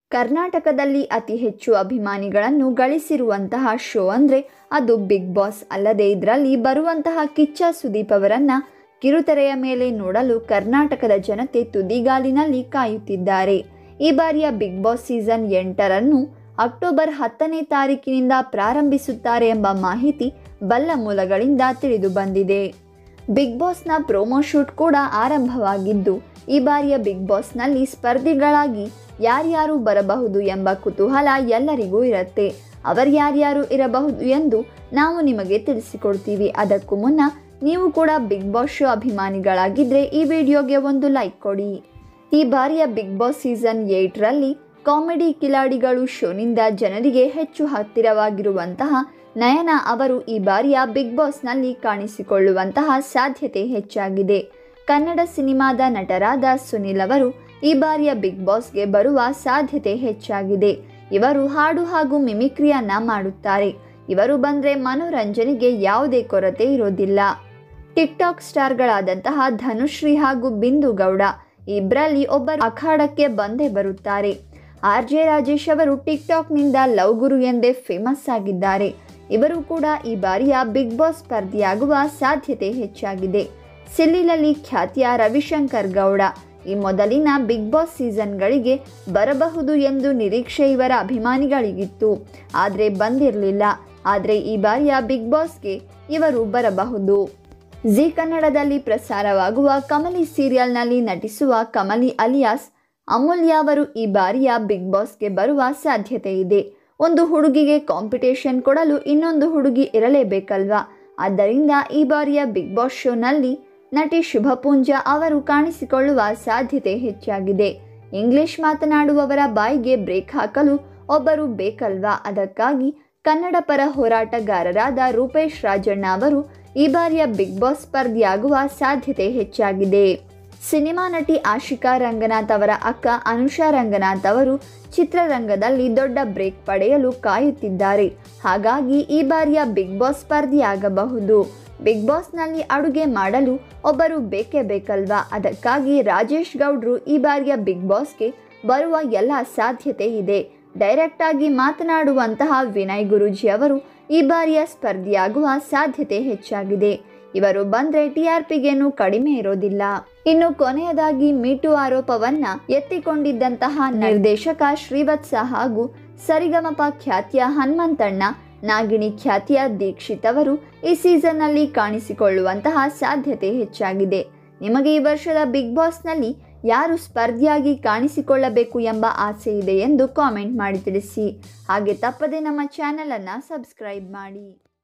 ಕರ್ನಾಟಕದಲ್ಲಿ ಅತಿ ಹೆಚ್ಚು ಅಭಿಮಾನಿಗಳನ್ನು ಗಳಿಸಿರುವಂತಹ ಶೋ ಅಂದರೆ ಅದು ಬಿಗ್ ಬಾಸ್ ಅಲ್ಲದೆ ಇದರಲ್ಲಿ ಬರುವಂತಹ ಕಿಚ್ಚ ಸುದೀಪ್ ಅವರನ್ನ ಕಿರುತೆರೆಯ ಮೇಲೆ ನೋಡಲು ಕರ್ನಾಟಕದ ಜನತೆ ತುದಿಗಾಲಿನಲ್ಲಿ ಕಾಯುತ್ತಿದ್ದಾರೆ ಈ ಬಾರಿಯ ಬಿಗ್ ಬಾಸ್ ಸೀಸನ್ ಎಂಟರನ್ನು ಅಕ್ಟೋಬರ್ ಹತ್ತನೇ ತಾರೀಕಿನಿಂದ ಪ್ರಾರಂಭಿಸುತ್ತಾರೆ ಎಂಬ ಮಾಹಿತಿ ಬಲ್ಲ ಮೂಲಗಳಿಂದ ತಿಳಿದು ಬಂದಿದೆ ಬಿಗ್ ಬಾಸ್ನ ಪ್ರೋಮೋ ಶೂಟ್ ಕೂಡ ಆರಂಭವಾಗಿದ್ದು ಈ ಬಾರಿಯ ಬಿಗ್ ಬಾಸ್ನಲ್ಲಿ ಸ್ಪರ್ಧಿಗಳಾಗಿ ಯಾರ್ಯಾರು ಬರಬಹುದು ಎಂಬ ಕುತೂಹಲ ಎಲ್ಲರಿಗೂ ಇರುತ್ತೆ ಅವರು ಯಾರ್ಯಾರು ಇರಬಹುದು ಎಂದು ನಾವು ನಿಮಗೆ ತಿಳಿಸಿಕೊಡ್ತೀವಿ ಅದಕ್ಕೂ ಮುನ್ನ ನೀವು ಕೂಡ ಬಿಗ್ ಬಾಸ್ ಶೋ ಅಭಿಮಾನಿಗಳಾಗಿದ್ದರೆ ಈ ವಿಡಿಯೋಗೆ ಒಂದು ಲೈಕ್ ಕೊಡಿ ಈ ಬಾರಿಯ ಬಿಗ್ ಬಾಸ್ ಸೀಸನ್ ಏಯ್ಟ್ರಲ್ಲಿ ಕಾಮಿಡಿ ಕಿಲಾಡಿಗಳು ಶೋನಿಂದ ಜನರಿಗೆ ಹೆಚ್ಚು ಹತ್ತಿರವಾಗಿರುವಂತಹ ನಯನ ಅವರು ಈ ಬಾರಿಯ ಬಿಗ್ ಬಾಸ್ನಲ್ಲಿ ಕಾಣಿಸಿಕೊಳ್ಳುವಂತಹ ಸಾಧ್ಯತೆ ಹೆಚ್ಚಾಗಿದೆ ಕನ್ನಡ ಸಿನಿಮಾದ ನಟರಾದ ಸುನಿಲ್ ಅವರು ಈ ಬಾರಿಯ ಬಿಗ್ ಬಾಸ್ಗೆ ಬರುವ ಸಾಧ್ಯತೆ ಹೆಚ್ಚಾಗಿದೆ ಇವರು ಹಾಡು ಹಾಗೂ ಮಿಮಿಕ್ರಿಯನ್ನ ಮಾಡುತ್ತಾರೆ ಇವರು ಬಂದರೆ ಮನೋರಂಜನೆಗೆ ಯಾವುದೇ ಕೊರತೆ ಇರೋದಿಲ್ಲ ಟಿಕ್ಟಾಕ್ ಸ್ಟಾರ್ಗಳಾದಂತಹ ಧನುಶ್ರೀ ಹಾಗೂ ಬಿಂದು ಗೌಡ ಇಬ್ಬರಲ್ಲಿ ಒಬ್ಬರು ಅಖಾಡಕ್ಕೆ ಬಂದೇ ಬರುತ್ತಾರೆ ಆರ್ ಜೆ ರಾಜೇಶ್ ಅವರು ಟಿಕ್ಟಾಕ್ನಿಂದ ಲವ್ ಗುರು ಎಂದೇ ಫೇಮಸ್ ಆಗಿದ್ದಾರೆ ಇವರು ಕೂಡ ಈ ಬಾರಿಯ ಬಿಗ್ ಬಾಸ್ ಸ್ಪರ್ಧಿಯಾಗುವ ಸಾಧ್ಯತೆ ಹೆಚ್ಚಾಗಿದೆ ಸಿಲ್ಲಿಲಲ್ಲಿ ಖ್ಯಾತಿಯ ರವಿಶಂಕರ್ ಗೌಡ ಈ ಮೊದಲಿನ ಬಿಗ್ ಬಾಸ್ ಸೀಸನ್ಗಳಿಗೆ ಬರಬಹುದು ಎಂದು ನಿರೀಕ್ಷೆ ಇವರ ಅಭಿಮಾನಿಗಳಿಗಿತ್ತು ಆದರೆ ಬಂದಿರಲಿಲ್ಲ ಆದರೆ ಈ ಬಾರಿಯ ಬಿಗ್ ಬಾಸ್ಗೆ ಇವರು ಬರಬಹುದು ಜಿ ಕನ್ನಡದಲ್ಲಿ ಪ್ರಸಾರವಾಗುವ ಕಮಲಿ ಸೀರಿಯಲ್ನಲ್ಲಿ ನಟಿಸುವ ಕಮಲಿ ಅಲಿಯಾಸ್ ಅಮೂಲ್ಯ ಅವರು ಈ ಬಾರಿಯ ಬಿಗ್ ಬಾಸ್ಗೆ ಬರುವ ಸಾಧ್ಯತೆ ಇದೆ ಒಂದು ಹುಡುಗಿಗೆ ಕಾಂಪಿಟೇಷನ್ ಕೊಡಲು ಇನ್ನೊಂದು ಹುಡುಗಿ ಇರಲೇಬೇಕಲ್ವಾ ಆದ್ದರಿಂದ ಈ ಬಾರಿಯ ಬಿಗ್ ಬಾಸ್ ಶೋನಲ್ಲಿ ನಟಿ ಶುಭಪುಂಜ ಅವರು ಕಾಣಿಸಿಕೊಳ್ಳುವ ಸಾಧ್ಯತೆ ಹೆಚ್ಚಾಗಿದೆ ಇಂಗ್ಲಿಷ್ ಮಾತನಾಡುವವರ ಬಾಯಿಗೆ ಬ್ರೇಕ್ ಹಾಕಲು ಒಬ್ಬರು ಬೇಕಲ್ವಾ ಅದಕ್ಕಾಗಿ ಕನ್ನಡ ಪರ ಹೋರಾಟಗಾರರಾದ ರೂಪೇಶ್ ರಾಜಣ್ಣ ಅವರು ಈ ಬಾರಿಯ ಬಿಗ್ ಬಾಸ್ ಸ್ಪರ್ಧಿಯಾಗುವ ಸಾಧ್ಯತೆ ಹೆಚ್ಚಾಗಿದೆ ಸಿನಿಮಾ ನಟಿ ಆಶಿಕಾ ರಂಗನಾಥ್ ಅವರ ಅಕ್ಕ ಅನುಷಾ ರಂಗನಾಥ್ ಅವರು ಚಿತ್ರರಂಗದಲ್ಲಿ ದೊಡ್ಡ ಬ್ರೇಕ್ ಪಡೆಯಲು ಕಾಯುತ್ತಿದ್ದಾರೆ ಹಾಗಾಗಿ ಈ ಬಾರಿಯ ಬಿಗ್ ಬಾಸ್ ಸ್ಪರ್ಧಿಯಾಗಬಹುದು ಬಿಗ್ ಬಾಸ್ನಲ್ಲಿ ಅಡುಗೆ ಮಾಡಲು ಒಬ್ಬರು ಬೇಕೇ ಬೇಕಲ್ವಾ ಅದಕ್ಕಾಗಿ ರಾಜೇಶ್ ಗೌಡ್ರು ಈ ಬಾರಿಯ ಬಿಗ್ ಬಾಸ್ಗೆ ಬರುವ ಎಲ್ಲ ಸಾಧ್ಯತೆ ಇದೆ ಡೈರೆಕ್ಟ್ ಆಗಿ ಮಾತನಾಡುವಂತಹ ವಿನಯ್ ಗುರೂಜಿ ಅವರು ಈ ಬಾರಿಯ ಸ್ಪರ್ಧಿಯಾಗುವ ಸಾಧ್ಯತೆ ಹೆಚ್ಚಾಗಿದೆ ಇವರು ಬಂದ್ರೆ ಟಿಆರ್ಪಿಗೇನು ಕಡಿಮೆ ಇರೋದಿಲ್ಲ ಇನ್ನು ಕೊನೆಯದಾಗಿ ಮೀಟು ಆರೋಪವನ್ನ ಎತ್ತಿಕೊಂಡಿದ್ದಂತಹ ನಿರ್ದೇಶಕ ಶ್ರೀವತ್ಸ ಹಾಗೂ ಸರಿಗಮಪ ಖ್ಯಾತಿಯ ಹನುಮಂತಣ್ಣ ನಾಗಿಣಿ ಖ್ಯಾತಿಯ ದೀಕ್ಷಿತ್ ಅವರು ಈ ಸೀಸನ್ನಲ್ಲಿ ಕಾಣಿಸಿಕೊಳ್ಳುವಂತಹ ಸಾಧ್ಯತೆ ಹೆಚ್ಚಾಗಿದೆ ನಿಮಗೆ ಈ ವರ್ಷದ ಬಿಗ್ ಬಾಸ್ನಲ್ಲಿ ಯಾರು ಸ್ಪರ್ಧಿಯಾಗಿ ಕಾಣಿಸಿಕೊಳ್ಳಬೇಕು ಎಂಬ ಆಸೆ ಇದೆ ಎಂದು ಕಾಮೆಂಟ್ ಮಾಡಿ ತಿಳಿಸಿ ಹಾಗೆ ತಪ್ಪದೆ ನಮ್ಮ ಚಾನಲನ್ನು ಸಬ್ಸ್ಕ್ರೈಬ್ ಮಾಡಿ